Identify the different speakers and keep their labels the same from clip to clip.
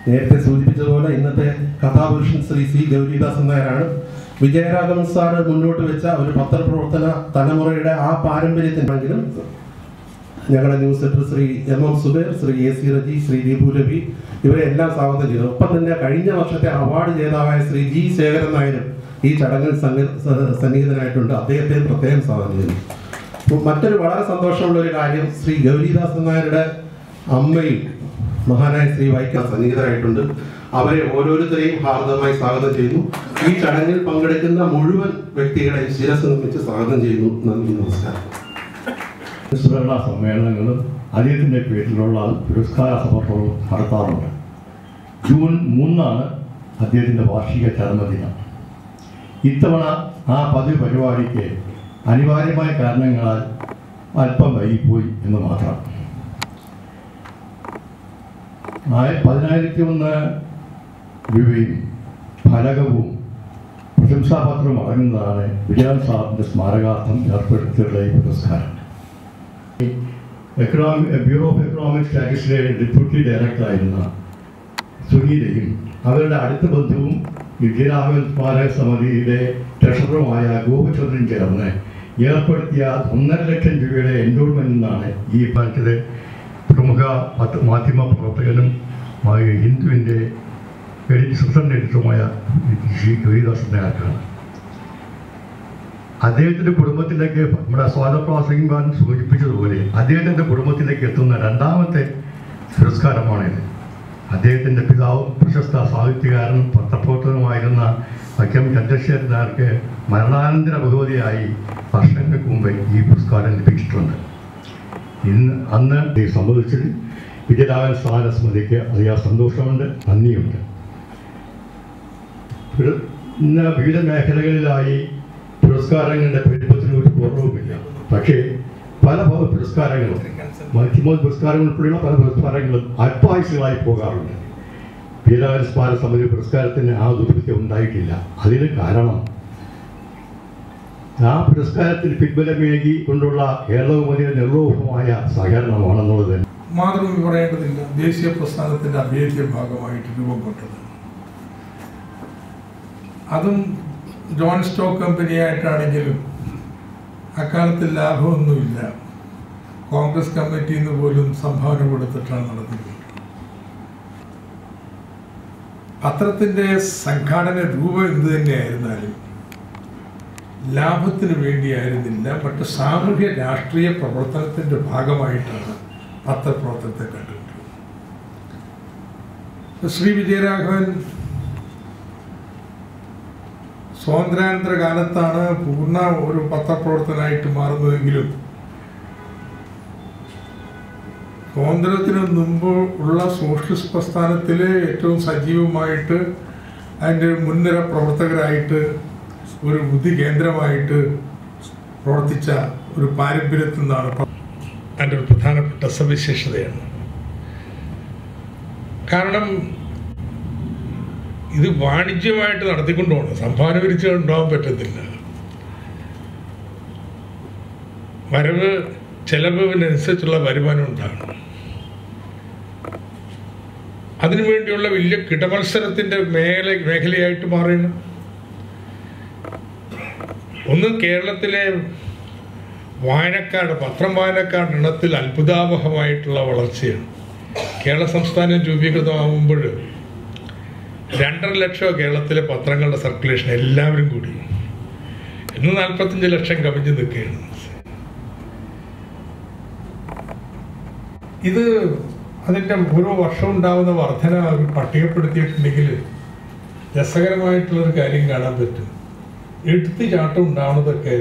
Speaker 1: നേരത്തെ സൂചിപ്പിച്ചതുപോലെ ഇന്നത്തെ കഥാപുരുഷൻ ശ്രീ സി ഗൗരിദാസൻ നായരാണ് വിജയരാഘവൻ സാറ് മുന്നോട്ട് വെച്ച ഒരു പത്രപ്രവർത്തന തലമുറയുടെ ആ പാരമ്പര്യത്തിനെങ്കിലും ഞങ്ങളുടെ news secretary Shri M M Zubair Shri A C Reji Shri Deepu Ravi ഇവരെ എല്ലാം സ്വാഗതം ചെയ്തു ഒപ്പം തന്നെ കഴിഞ്ഞ വർഷത്തെ അവാർഡ് ജേതാവായ ശ്രീ ജി ശേഖരൻ നായരും ഈ ചടങ്ങിൽ സന്നി- സ- സന്നിഹിതനായിട്ടുണ്ട് അദ്ദേഹത്തെ പ്രത്യേകം സ്വാഗതം ചെയ്യുന്നു അപ്പോൾ മറ്റൊരു വളരെ സന്തോഷമുള്ള ഒരു കാര്യം ശ്രീ ഗൗരിദാസൻ നായരുടെ അമ്മയും മഹാനായ ശ്രീ വൈക്കം സന്നിഹിതരായിട്ടുണ്ട് അവരെ ഓരോരുത്തരെയും ഹാർദമായി സ്വാഗതം ചെയ്യുന്നു ഈ ചടങ്ങിൽ പങ്കെടുക്കുന്ന മുഴുവൻ വ്യക്തികളെയും ശിരസ് നിർമ്മിച്ച് സ്വാഗതം ചെയ്യുന്നു നന്ദി നമസ്കാരം
Speaker 2: അനുസ്മരണ സമ്മേളനങ്ങളും അദ്ദേഹത്തിൻ്റെ പേരിലുള്ള പുരസ്കാര സമർപ്പണവും നടത്താറുണ്ട് ജൂൺ മൂന്നാണ് അദ്ദേഹത്തിൻ്റെ വാർഷിക ചരമദിനം ഇത്തവണ ആ പതിവ് പരിപാടിക്ക് അനിവാര്യമായ കാരണങ്ങളാൽ അല്പം വൈകിപ്പോയി എന്ന് മാത്രം ആയ- പതിനായിരത്തി ഒന്ന് രൂപയും ഫലകവും പ്രശംസാപത്രവും അടങ്ങുന്നതാണ് വിജയൻ സാറിൻ്റെ സ്മാരകാർത്ഥം ഏർപ്പെടുത്തിയിട്ടുള്ള ഈ പുരസ്കാരം എക്കണോമിക് ബ്യൂറോ ഓഫ് എക്കണോമിക് സ്റ്റാറ്റിക്സിലെ ഡെപ്യൂട്ടി ഡയറക്ടറായിരുന്ന സുനീലയും അവരുടെ അടുത്ത ബന്ധുവും വിദ്യാരാമൻ സ്മാരക സമിതിയുടെ ട്രഷററുമായ ഗോപചന്ദ്രൻ ചേർന്ന് ഏർപ്പെടുത്തിയ ഒന്നര ലക്ഷം രൂപയുടെ എൻഡോൾമെന്റിൽ നിന്നാണ് ഈ ബാങ്കിലെ പ്രമുഖ പത്ര മാധ്യമ പ്രവർത്തകനും മായ ഹിന്ദുവിൻ്റെ എഡിറ്റ് സുസറിൻ്റെ എഡിറ്ററുമായ ശ്രീ ഗൗരിദാസൻ നായർക്കാണ് അദ്ദേഹത്തിന്റെ കുടുംബത്തിലേക്ക് നമ്മുടെ സ്വാതപ്രാസംഗികാൻ സൂചിപ്പിച്ചതുപോലെ അദ്ദേഹത്തിന്റെ കുടുംബത്തിലേക്ക് എത്തുന്ന രണ്ടാമത്തെ പുരസ്കാരമാണിത് അദ്ദേഹത്തിന്റെ പിതാവും പ്രശസ്ത സാഹിത്യകാരനും പത്രപ്രവർത്തകനുമായിരുന്ന വൈക്കം ചന്ദ്രശേഖരൻ നായർക്ക് മരണാനന്തര ബഹുമതിയായി വർഷങ്ങൾക്ക് മുമ്പ് ഈ പുരസ്കാരം ലഭിച്ചിട്ടുണ്ട് ഇന്ന് അന്ന് ഇത് സംഭവിച്ചതിൽ വിജയരാഘവൻ സ്ഥാന സ്മൃതിക്ക് അധികം സന്തോഷമുണ്ട് നന്ദിയുണ്ട് പുര- ഇന്ന് വിവിധ മേഖലകളിലായി പുരസ്കാരങ്ങളുടെ പെരുപ്പത്തിന് ഒരു കുറവുമില്ല പക്ഷേ പല പല പുരസ്കാരങ്ങളും മാധ്യമ പുരസ്കാരങ്ങൾ ഉൾപ്പെടെയുള്ള പല പുരസ്കാരങ്ങളും അല്പായുസുകളായി പോകാറുണ്ട് വീരാവൻ സ്മാരക സമിതി പുരസ്കാരത്തിന് ആ ദുർഭിക്യം ഉണ്ടായിട്ടില്ല അതിന് കാരണം ആ പുരസ്കാരത്തിന് പിൻബലമേകി കൊണ്ടുള്ള കേരളവുമതിയ നിർലോഭമായ സഹകരണമാണെന്നുള്ളത് തന്നെ
Speaker 3: മാതൃഭൂമി പറയേണ്ടതില്ല ദേശീയ പ്രസ്ഥാനത്തിന്റെ അഭേദ്യ ഭാഗമായിട്ട് രൂപം കൊണ്ടത് അതും ജോൺ സ്റ്റോക്ക് കമ്പനിയായിട്ടാണെങ്കിലും അക്കാലത്ത് ലാഭമൊന്നുമില്ല കോൺഗ്രസ് കമ്മിറ്റിയിൽ നിന്ന് പോലും സംഭാവന കൊടുത്തിട്ടാണ് നടന്നത് പത്രത്തിന്റെ സംഘാടന രൂപം എന്ത് തന്നെയായിരുന്നാലും ലാഭത്തിന് വേണ്ടിയായിരുന്നില്ല പക്ഷെ സാമൂഹ്യ രാഷ്ട്രീയ പ്രവർത്തനത്തിന്റെ ഭാഗമായിട്ടാണ് പത്രപ്രവർത്തനത്തെ കണ്ടിട്ടുള്ളത് ശ്രീ വിജയരാഘവൻ സ്വാതന്ത്ര്യാനന്തര കാലത്താണ് പൂർണ്ണ ഒരു പത്രപ്രവർത്തനായിട്ട് മാറുന്നതെങ്കിലും സ്വാതന്ത്ര്യത്തിന് മുമ്പ് ഉള്ള സോഷ്യലിസ്റ്റ് പ്രസ്ഥാനത്തിലെ ഏറ്റവും സജീവമായിട്ട് അതിൻ്റെ മുൻനിര പ്രവർത്തകരായിട്ട് ഒരു ബുദ്ധി കേന്ദ്രമായിട്ട് പ്രവർത്തിച്ച ഒരു പാരമ്പര്യത്തിൽ നിന്നാണ് പ- അതിൻ്റെ ഒരു പ്രധാനപ്പെട്ട സവിശേഷതയാണ് കാരണം ഇത് വാണിജ്യമായിട്ട് നടത്തിക്കൊണ്ടു പോകണം സംഭാവന പിരിച്ച് ഉണ്ടാവാൻ പറ്റത്തില്ല വരവ് ചെലവിനനുസരിച്ചുള്ള വരുമാനം ഉണ്ടാകണം അതിനുവേണ്ടിയുള്ള വലിയ കിടമത്സരത്തിന്റെ മേഖല മേഖലയായിട്ട് മാറിയാണ് ഒന്ന് കേരളത്തിലെ വായനക്കാരുടെ പത്രം വായനക്കാരുടെ എണ്ണത്തിൽ അത്ഭുതാവഹമായിട്ടുള്ള വളർച്ചയാണ് കേരള സംസ്ഥാനം രൂപീകൃതമാകുമ്പോൾ രണ്ടര ലക്ഷം കേരളത്തിലെ പത്രങ്ങളുടെ സർക്കുലേഷൻ എല്ലാവരും കൂടി ഇന്ന് നാൽപ്പത്തഞ്ച് ലക്ഷം കവിഞ്ഞു നിൽക്കുകയാണ് ഇത് അതിൻ്റെ ഓരോ വർഷം ഉണ്ടാകുന്ന വർധന അവർ പട്ടികപ്പെടുത്തിയിട്ടുണ്ടെങ്കിൽ രസകരമായിട്ടുള്ളൊരു കാര്യം കാണാൻ പറ്റും എടുത്തു ചാട്ടം ഉണ്ടാവുന്നതൊക്കെ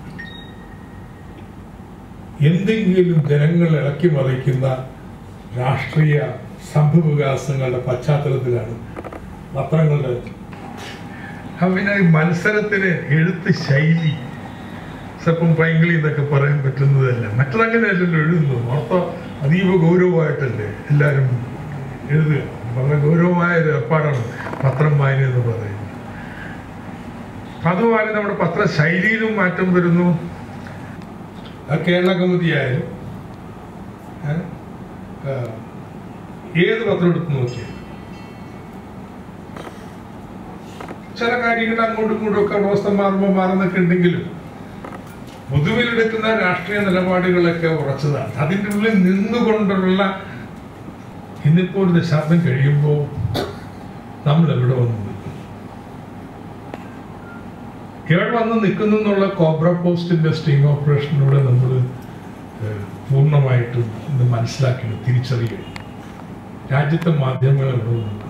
Speaker 3: എന്തെങ്കിലും ജനങ്ങൾ ഇളക്കി മറിക്കുന്ന രാഷ്ട്രീയ സംഭവവികാസങ്ങളുടെ പശ്ചാത്തലത്തിലാണ് പത്രങ്ങളുടെ അപ്പൊ പിന്നെ ഈ മത്സരത്തിന് എഴുത്ത് ശൈലി സ്വപ്പം പൈങ്കിളി എന്നൊക്കെ പറയാൻ പറ്റുന്നതല്ല മറ്റതങ്ങനെയല്ലല്ലോ എഴുതുന്നു ഓർത്തോ അതീവ ഗൗരവമായിട്ടല്ലേ എല്ലാവരും എഴുതുക വളരെ ഗൗരവമായ ഒരു ഏർപ്പാടാണ് പത്രം വായന എന്ന് പറയുന്നത് അപ്പൊ അതുപോലെ നമ്മുടെ പത്ര ശൈലിയിലും മാറ്റം വരുന്നു ആ കേരള കമ്മിറ്റി ആയാലും ഏ, ആ, ഏത് പത്രം എടുത്ത് നോക്കിയാൽ ചില കാര്യങ്ങൾ അങ്ങോട്ടും ഇങ്ങോട്ടും ഒക്കെ അവസ്ഥ മാറുമ്പോൾ മാറുന്നൊക്കെ ഉണ്ടെങ്കിലും പൊതുവിലെടുക്കുന്ന രാഷ്ട്രീയ നിലപാടുകളൊക്കെ ഉറച്ചതാണ് അതിൻ്റെ ഉള്ളിൽ നിന്നുകൊണ്ടുള്ള ഇന്നിപ്പോൾ ഒരു ദശാബ്ദം കഴിയുമ്പോൾ നമ്മൾ എവിടെ വന്നു നിൽക്കും? എവിടെ വന്ന് നിൽക്കുന്നു എന്നുള്ള കോബ്ര പോസ്റ്റിന്റെ സ്റ്റിംഗ് ഓപ്പറേഷനിലൂടെ നമ്മൾ പൂർണ്ണമായിട്ടും ഇത് മനസ്സിലാക്കി തിരിച്ചറിയുക രാജ്യത്തെ മാധ്യമങ്ങൾ എവിടെ വന്ന് നിൽക്കുന്നു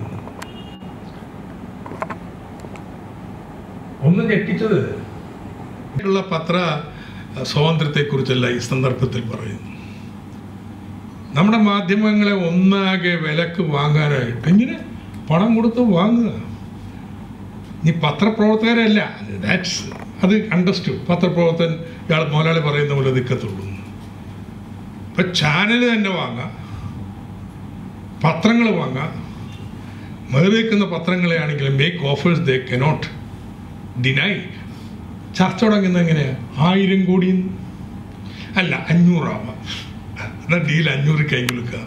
Speaker 3: ഒന്ന് ഞെട്ടിച്ചത് ഉള്ള പത്ര സ്വാതന്ത്ര്യത്തെക്കുറിച്ചല്ല ഈ സന്ദർഭത്തിൽ പറയുന്നു നമ്മുടെ മാധ്യമങ്ങളെ ഒന്നാകെ വിലക്ക് വാങ്ങാനായിട്ട് ഇങ്ങനെ പണം കൊടുത്ത് വാങ്ങുക നീ പത്രപ്രവർത്തകരല്ല ദാറ്റ്സ് അത് അണ്ടർസ്റ്റുഡ് പത്രപ്രവർത്തകൻ ഇയാൾ മോലാളി പറയുന്ന പോലെ നിൽക്കത്തുള്ളൂ ഇപ്പൊ ചാനൽ തന്നെ വാങ്ങാം പത്രങ്ങൾ വാങ്ങാം മേറിക്കുന്ന പത്രങ്ങളെ ആണെങ്കിൽ make offers they cannot deny ചർച്ച തുടങ്ങുന്നത് എങ്ങനെയാ ആയിരം കോടി അല്ല അഞ്ഞൂറാവാം എന്നാ ഡീൽ അഞ്ഞൂറ് കൈ കൊടുക്കുക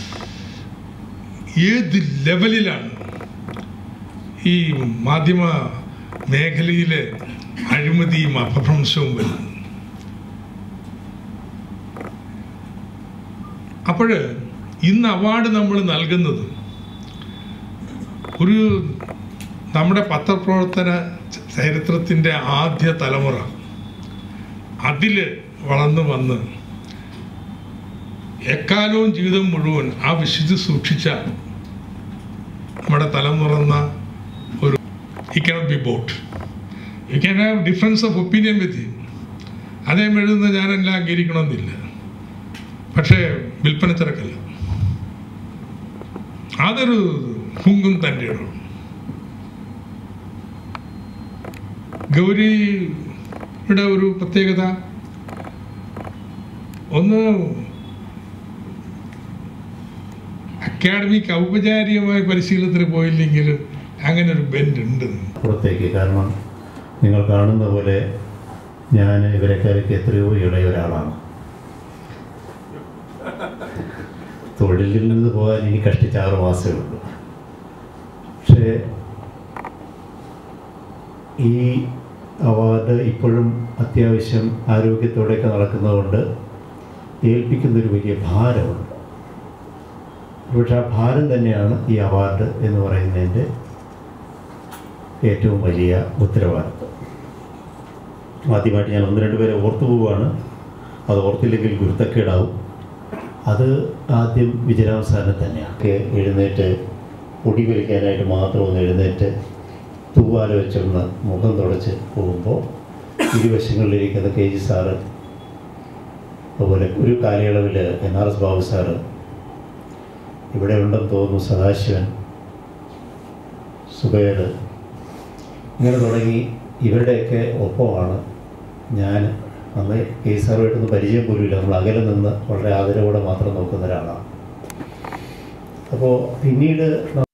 Speaker 3: ഏത് ലെവലിലാണ് ഈ മാധ്യമ മേഖലയിലെ അഴിമതിയും അപഭ്രംശവും വരുന്നത് അപ്പോൾ ഇന്ന് അവാർഡ് നമ്മൾ നൽകുന്നത് ഒരു നമ്മുടെ പത്രപ്രവർത്തന ചരിത്രത്തിൻ്റെ ആദ്യ തലമുറ അതിൽ വളർന്നു വന്ന് എക്കാലവും ജീവിതം മുഴുവൻ ആ വിശുദ്ധി സൂക്ഷിച്ച നമ്മുടെ തലമുറന്ന ഒരു he cannot be bought you can have difference of opinion with him അദ്ദേഹം എഴുതുന്നത് ഞാനെല്ലാം അംഗീകരിക്കണമെന്നില്ല പക്ഷേ വിൽപ്പന ചരക്കല്ല അതൊരു ഹുങ്കും തൻ്റെ ഇടം ഗൗരിയുടെ ഒരു പ്രത്യേകത ഒന്ന് അക്കാഡമിക് ഔപചാരികമായ പരിശീലനത്തിന് പോയില്ലെങ്കിലും അങ്ങനെ ഒരു ബെൻഡ് ഉണ്ട്
Speaker 4: പുറത്തേക്ക് കാരണം നിങ്ങൾ കാണുന്ന പോലെ ഞാൻ ഇവരെക്കാരൊക്കെ എത്രയോ ഇളയ ഒരാളാണ് തൊഴിലിൽ നിന്ന് പോകാൻ ഇനി കഷ്ടിച്ച് ആറ് മാസമേ ഉള്ളൂ പക്ഷേ ഈ അവാർഡ് ഇപ്പോഴും അത്യാവശ്യം ആരോഗ്യത്തോടെയൊക്കെ നടക്കുന്നതുകൊണ്ട് ഏൽപ്പിക്കുന്നൊരു വലിയ ഭാരമുണ്ട് പക്ഷെ ആ ഭാരം തന്നെയാണ് ഈ അവാർഡ് എന്ന് പറയുന്നതിൻ്റെ ഏറ്റവും വലിയ ഉത്തരവാദിത്വം ആദ്യമായിട്ട് ഞാൻ ഒന്ന് രണ്ട് പേരെ ഓർത്തു പോവുകയാണ് അത് ഓർത്തില്ലെങ്കിൽ ഗുരുത്തക്കേടാവും അത് ആദ്യം വിജയരാമ സാറിന് തന്നെയാണ് ഒക്കെ എഴുന്നേറ്റ് പൊടി വലിക്കാനായിട്ട് മാത്രം ഒന്ന് എഴുന്നേറ്റ് തൂവാല വെച്ചൊന്ന് മുഖം തുടച്ച് പോകുമ്പോൾ ഇരുവശങ്ങളിലിരിക്കുന്ന കെ ജി സാറ് അതുപോലെ ഒരു കാലയളവിൽ N R S Babu sir ഇവിടെ ഉണ്ടെന്ന് തോന്നുന്നു സദാശിവൻ സുബേർ ഇങ്ങനെ തുടങ്ങി ഇവരുടെയൊക്കെ ഒപ്പമാണ് ഞാൻ അന്ന് കെ സാറുമായിട്ടൊന്നും പരിചയം പോലുമില്ല നമ്മൾ അകലെ നിന്ന് വളരെ ആദരവോടെ മാത്രം നോക്കുന്ന ഒരാളാണ് അപ്പോൾ പിന്നീട്